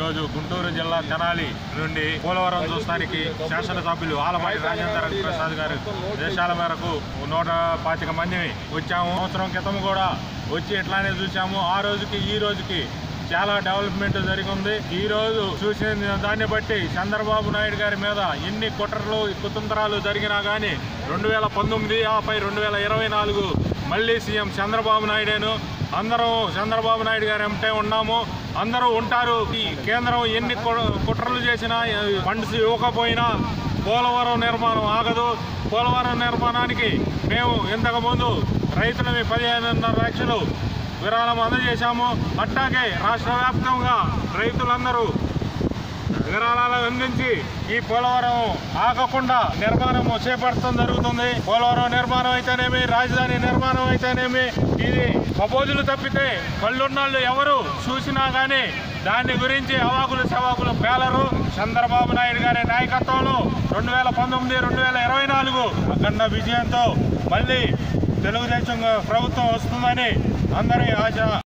ఈరోజు గుంటూరు జిల్లా తెనాలి నుండి పోలవరం చూస్తానికి శాసనసభ్యులు ఆలపాటి రాజేంద్ర ప్రసాద్ గారు దేశాల మేరకు నూట పాతిక మందిని వచ్చాము సంవత్సరం క్రితం కూడా వచ్చి ఇట్లానే చూసాము ఆ రోజుకి ఈ రోజుకి చాలా డెవలప్మెంట్ జరిగింది ఈ రోజు చూసిన దాన్ని బట్టి చంద్రబాబు నాయుడు గారి మీద ఎన్ని కుట్రలు కుతంత్రాలు జరిగినా కానీ రెండు వేల పంతొమ్మిది ఆపై రెండు వేల ఇరవై నాలుగు మళ్ళీ సీఎం చంద్రబాబు నాయుడేను అందరం చంద్రబాబు నాయుడు గారు ఎంటే ఉన్నాము అందరూ ఉంటారు ఈ కేంద్రం ఎన్ని కు- కుట్రలు చేసినా ఫండ్స్ ఇవ్వకపోయినా పోలవరం నిర్మాణం ఆగదు పోలవరం నిర్మాణానికి మేము ఇంతకు ముందు రైతులవి పదిహేనున్నర లక్షలు విరాళం అందజేశాము అట్లాగే రాష్ట్ర వ్యాప్తంగా రైతులందరూ విరాళాలు అందించి ఈ పోలవరం ఆగకుండా నిర్మాణం చేపట్టడం జరుగుతుంది పోలవరం నిర్మాణం అయితేనేమి రాజధాని నిర్మాణం అయితేనేమి ఇది కబోదులు తప్పితే కళ్ళున్నాళ్ళు ఎవరు చూసినా కానీ దాని గురించి అవాకులు సవాకులు పేలరు చంద్రబాబు నాయుడు గారి నాయకత్వంలో రెండు వేల పంతొమ్మిది రెండు వేల ఇరవై నాలుగు అఖండ విజయంతో మళ్ళీ తెలుగుదేశం ప్రభుత్వం వస్తుందని అందరి ఆశ